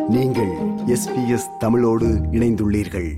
நீங்கள் எஸ்பிஎஸ் தமிழோடு இணைந்துள்ளீர்கள்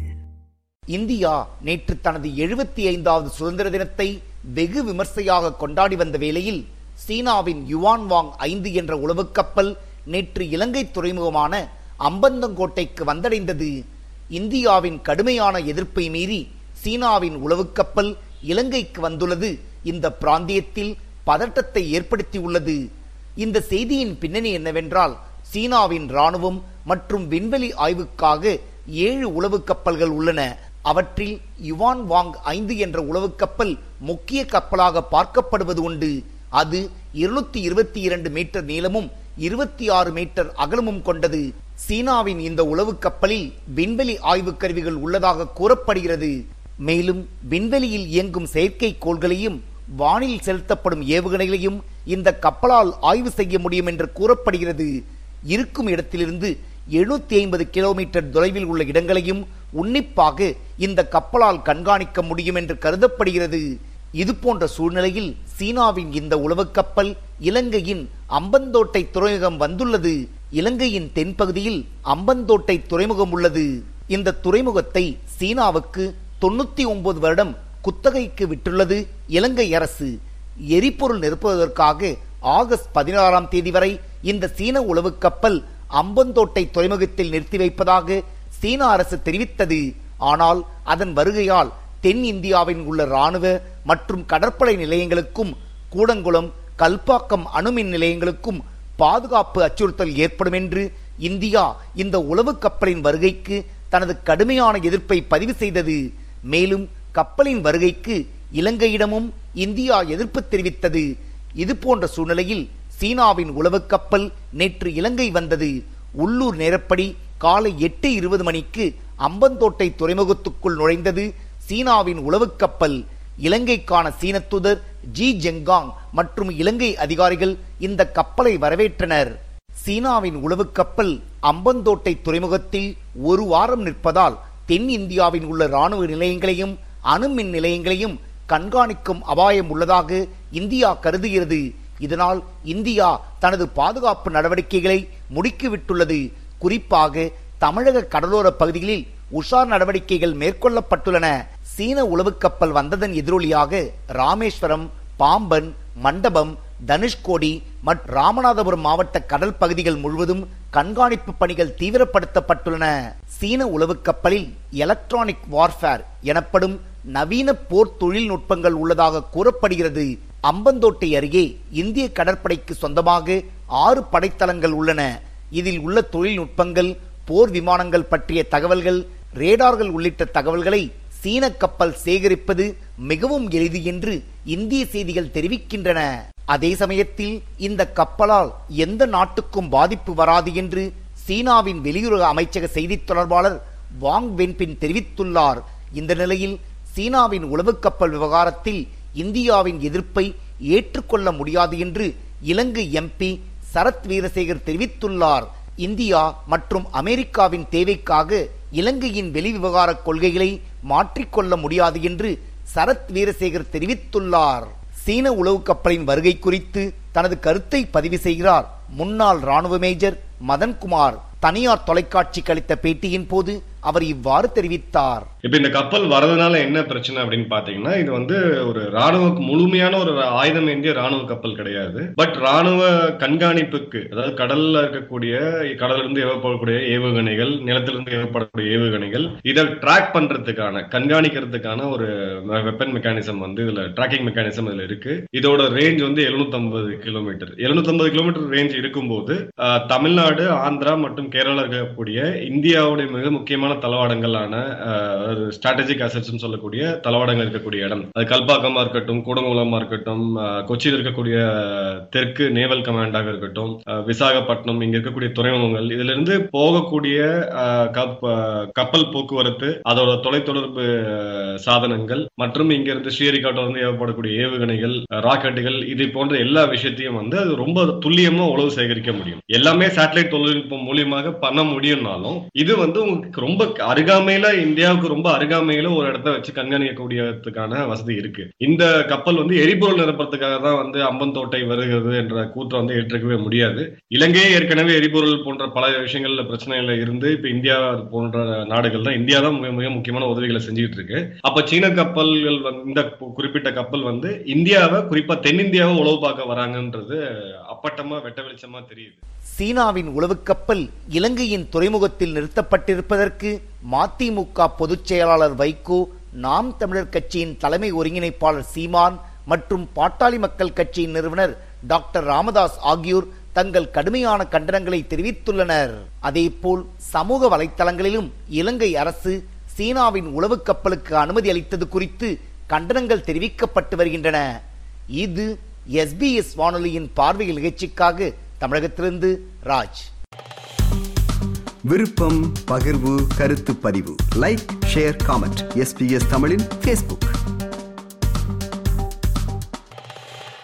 இந்தியா நேற்று தனது எழுபத்தி ஐந்தாவது சுதந்திர தினத்தை வெகு விமர்சையாக கொண்டாடி வந்த வேளையில் சீனாவின் யுவான் வாங் ஐந்து என்ற உளவுக் கப்பல் நேற்று இலங்கை துறைமுகமான அம்பந்தங்கோட்டைக்கு வந்தடைந்தது இந்தியாவின் கடுமையான எதிர்ப்பை மீறி சீனாவின் உளவுக் கப்பல் இலங்கைக்கு வந்துள்ளது இந்த பிராந்தியத்தில் பதட்டத்தை ஏற்படுத்தியுள்ளது இந்த செய்தியின் பின்னணி என்னவென்றால் சீனாவின் ராணுவம் மற்றும் விண்வெளி ஆய்வுக்காக ஏழு உளவுக் கப்பல்கள் உள்ளன அவற்றில் யுவான் வாங் ஐந்து என்ற உளவுக் கப்பல் முக்கிய கப்பலாக பார்க்கப்படுவது உண்டு அது இருநூத்தி இருபத்தி இரண்டு மீட்டர் நீளமும் இருபத்தி ஆறு மீட்டர் அகலமும் கொண்டது சீனாவின் இந்த உளவுக் கப்பலில் விண்வெளி ஆய்வு கருவிகள் உள்ளதாக கூறப்படுகிறது மேலும் விண்வெளியில் இயங்கும் செயற்கைக்கோள்களையும் வானில் செலுத்தப்படும் ஏவுகணைகளையும் இந்த கப்பலால் ஆய்வு செய்ய முடியும் என்று கூறப்படுகிறது இருக்கும் இடத்திலிருந்து எழுநூத்தி ஐம்பது கிலோமீட்டர் தொலைவில் உள்ள இடங்களையும் உன்னிப்பாக இந்த கப்பலால் கண்காணிக்க முடியும் என்று கருதப்படுகிறது இது போன்ற சூழ்நிலையில் சீனாவின் இந்த உளவுக் கப்பல் இலங்கையின் அம்பந்தோட்டை துறைமுகம் வந்துள்ளது இலங்கையின் தென்பகுதியில் அம்பந்தோட்டை துறைமுகம் உள்ளது இந்த துறைமுகத்தை சீனாவுக்கு தொண்ணூத்தி ஒன்பது வருடம் குத்தகைக்கு விட்டுள்ளது இலங்கை அரசு எரிபொருள் நிரப்புவதற்காக ஆகஸ்ட் பதினாறாம் தேதி வரை இந்த சீன உளவுக் கப்பல் அம்பந்தோட்டை துறைமுகத்தில் நிறுத்தி வைப்பதாக சீன அரசு தெரிவித்தது ஆனால் அதன் வருகையால் தென் இந்தியாவின் உள்ள ராணுவ மற்றும் கடற்படை நிலையங்களுக்கும் கூடங்குளம் கல்பாக்கம் அணுமின் நிலையங்களுக்கும் பாதுகாப்பு அச்சுறுத்தல் ஏற்படும் என்று இந்தியா இந்த உளவுக் கப்பலின் வருகைக்கு தனது கடுமையான எதிர்ப்பை பதிவு செய்தது மேலும் கப்பலின் வருகைக்கு இலங்கையிடமும் இந்தியா எதிர்ப்பு தெரிவித்தது இது போன்ற சூழ்நிலையில் சீனாவின் உளவுக் கப்பல் நேற்று இலங்கை வந்தது உள்ளூர் நேரப்படி காலை எட்டு இருபது மணிக்கு அம்பந்தோட்டை துறைமுகத்துக்குள் நுழைந்தது சீனாவின் உளவுக் கப்பல் இலங்கைக்கான சீன தூதர் ஜி ஜெங்காங் மற்றும் இலங்கை அதிகாரிகள் இந்த கப்பலை வரவேற்றனர் சீனாவின் உளவுக் கப்பல் அம்பந்தோட்டை துறைமுகத்தில் ஒரு வாரம் நிற்பதால் தென் இந்தியாவின் உள்ள ராணுவ நிலையங்களையும் அணுமின் நிலையங்களையும் கண்காணிக்கும் அபாயம் உள்ளதாக இந்தியா கருதுகிறது இதனால் இந்தியா தனது பாதுகாப்பு நடவடிக்கைகளை முடுக்கிவிட்டுள்ளது குறிப்பாக தமிழக கடலோர பகுதிகளில் உஷார் நடவடிக்கைகள் மேற்கொள்ளப்பட்டுள்ளன சீன உளவுக் கப்பல் வந்ததன் எதிரொலியாக ராமேஸ்வரம் பாம்பன் மண்டபம் தனுஷ்கோடி மற்றும் ராமநாதபுரம் மாவட்ட கடல் பகுதிகள் முழுவதும் கண்காணிப்பு பணிகள் தீவிரப்படுத்தப்பட்டுள்ளன சீன உளவுக் கப்பலில் எலக்ட்ரானிக் வார்ஃபேர் எனப்படும் நவீன போர் தொழில்நுட்பங்கள் உள்ளதாக கூறப்படுகிறது அம்பந்தோட்டை அருகே இந்திய கடற்படைக்கு சொந்தமாக ஆறு படைத்தளங்கள் உள்ளன இதில் உள்ள தொழில்நுட்பங்கள் போர் விமானங்கள் பற்றிய தகவல்கள் ரேடார்கள் உள்ளிட்ட தகவல்களை சீன கப்பல் சேகரிப்பது மிகவும் எளிது என்று இந்திய செய்திகள் தெரிவிக்கின்றன அதே சமயத்தில் இந்த கப்பலால் எந்த நாட்டுக்கும் பாதிப்பு வராது என்று சீனாவின் வெளியுறவு அமைச்சக செய்தித் தொடர்பாளர் வாங் வென்பின் தெரிவித்துள்ளார் இந்த நிலையில் சீனாவின் உளவுக் கப்பல் விவகாரத்தில் இந்தியாவின் எதிர்ப்பை ஏற்றுக்கொள்ள முடியாது என்று இலங்கை எம்பி சரத் வீரசேகர் தெரிவித்துள்ளார் இந்தியா மற்றும் அமெரிக்காவின் தேவைக்காக இலங்கையின் வெளிவிவகார கொள்கைகளை மாற்றிக்கொள்ள முடியாது என்று சரத் வீரசேகர் தெரிவித்துள்ளார் சீன உளவு கப்பலின் வருகை குறித்து தனது கருத்தை பதிவு செய்கிறார் முன்னாள் ராணுவ மேஜர் மதன்குமார் தனியார் தொலைக்காட்சிக்கு அளித்த பேட்டியின் போது அவர் இவ்வாறு தெரிவித்தார் இப்ப இந்த கப்பல் வரதுனால என்ன பிரச்சனை அப்படின்னு பாத்தீங்கன்னா இது வந்து ஒரு ராணுவ முழுமையான ஒரு ஆயுதம் ஏந்திய ராணுவ கப்பல் கிடையாது பட் ராணுவ கண்காணிப்புக்கு அதாவது கடல்ல இருக்கக்கூடிய கடல்ல இருந்து ஏவப்படக்கூடிய ஏவுகணைகள் நிலத்திலிருந்து ஏவப்படக்கூடிய ஏவுகணைகள் இதை ட்ராக் பண்றதுக்கான கண்காணிக்கிறதுக்கான ஒரு வெப்பன் மெக்கானிசம் வந்து இதுல ட்ராக்கிங் மெக்கானிசம் இதுல இருக்கு இதோட ரேஞ்ச் வந்து எழுநூத்தி ஐம்பது கிலோமீட்டர் எழுநூத்தி ஐம்பது கிலோமீட்டர் ரேஞ்ச் இருக்கும்போது தமிழ்நாடு ஆந்திரா மற்றும் கேரளா இருக்கக்கூடிய இந்தியாவுடைய மிக முக்கியமான முக்கியமான தளவாடங்களான ஸ்ட்ராட்டஜிக் அசட்ஸ் சொல்லக்கூடிய தளவாடங்கள் இருக்கக்கூடிய இடம் அது கல்பாக்கமா இருக்கட்டும் கூடங்குளமா இருக்கட்டும் கொச்சியில் இருக்கக்கூடிய தெற்கு நேவல் கமாண்டாக இருக்கட்டும் விசாகப்பட்டினம் இங்க இருக்கக்கூடிய துறைமுகங்கள் இதுல இருந்து போகக்கூடிய கப்பல் போக்குவரத்து அதோட தொலைத்தொடர்பு சாதனங்கள் மற்றும் இங்க இருந்து ஸ்ரீஹரிகாட்டில இருந்து ஏவப்படக்கூடிய ஏவுகணைகள் ராக்கெட்டுகள் இது போன்ற எல்லா விஷயத்தையும் வந்து அது ரொம்ப துல்லியமா உளவு சேகரிக்க முடியும் எல்லாமே சேட்டலைட் தொழில்நுட்பம் மூலியமாக பண்ண முடியும்னாலும் இது வந்து உங்களுக்கு ரொம்ப அருகாமையில இந்தியாவுக்கு ரொம்ப ரொம்ப அருகாமையில ஒரு இடத்த வச்சு கண்காணிக்கக்கூடியதுக்கான வசதி இருக்கு இந்த கப்பல் வந்து எரிபொருள் நிரப்புறதுக்காக தான் வந்து அம்பந்தோட்டை வருகிறது என்ற கூற்றை வந்து ஏற்றுக்கவே முடியாது இலங்கையே ஏற்கனவே எரிபொருள் போன்ற பல விஷயங்கள்ல பிரச்சனைகள்ல இருந்து இப்ப இந்தியா போன்ற நாடுகள் தான் இந்தியா தான் மிக மிக முக்கியமான உதவிகளை செஞ்சுட்டு இருக்கு அப்ப சீன கப்பல்கள் வந்து இந்த குறிப்பிட்ட கப்பல் வந்து இந்தியாவை குறிப்பா தென்னிந்தியாவை உளவு பார்க்க வராங்கன்றது அப்பட்டமா வெட்ட வெளிச்சமா தெரியுது சீனாவின் உளவுக் கப்பல் இலங்கையின் துறைமுகத்தில் நிறுத்தப்பட்டிருப்பதற்கு மதிமுக பொதுச் செயலாளர் வைகோ நாம் தமிழர் கட்சியின் தலைமை ஒருங்கிணைப்பாளர் சீமான் மற்றும் பாட்டாளி மக்கள் கட்சியின் நிறுவனர் டாக்டர் ராமதாஸ் ஆகியோர் தங்கள் கடுமையான கண்டனங்களை தெரிவித்துள்ளனர் அதேபோல் சமூக வலைத்தளங்களிலும் இலங்கை அரசு சீனாவின் உளவுக் கப்பலுக்கு அனுமதி அளித்தது குறித்து கண்டனங்கள் தெரிவிக்கப்பட்டு வருகின்றன இது எஸ்பிஎஸ் வானொலியின் பார்வையில் நிகழ்ச்சிக்காக தமிழகத்திலிருந்து ராஜ் விருப்பம் பகிர்வு கருத்து பதிவு லைக் ஷேர் காமெண்ட் எஸ்பிஎஸ் தமிழின் ஃபேஸ்புக்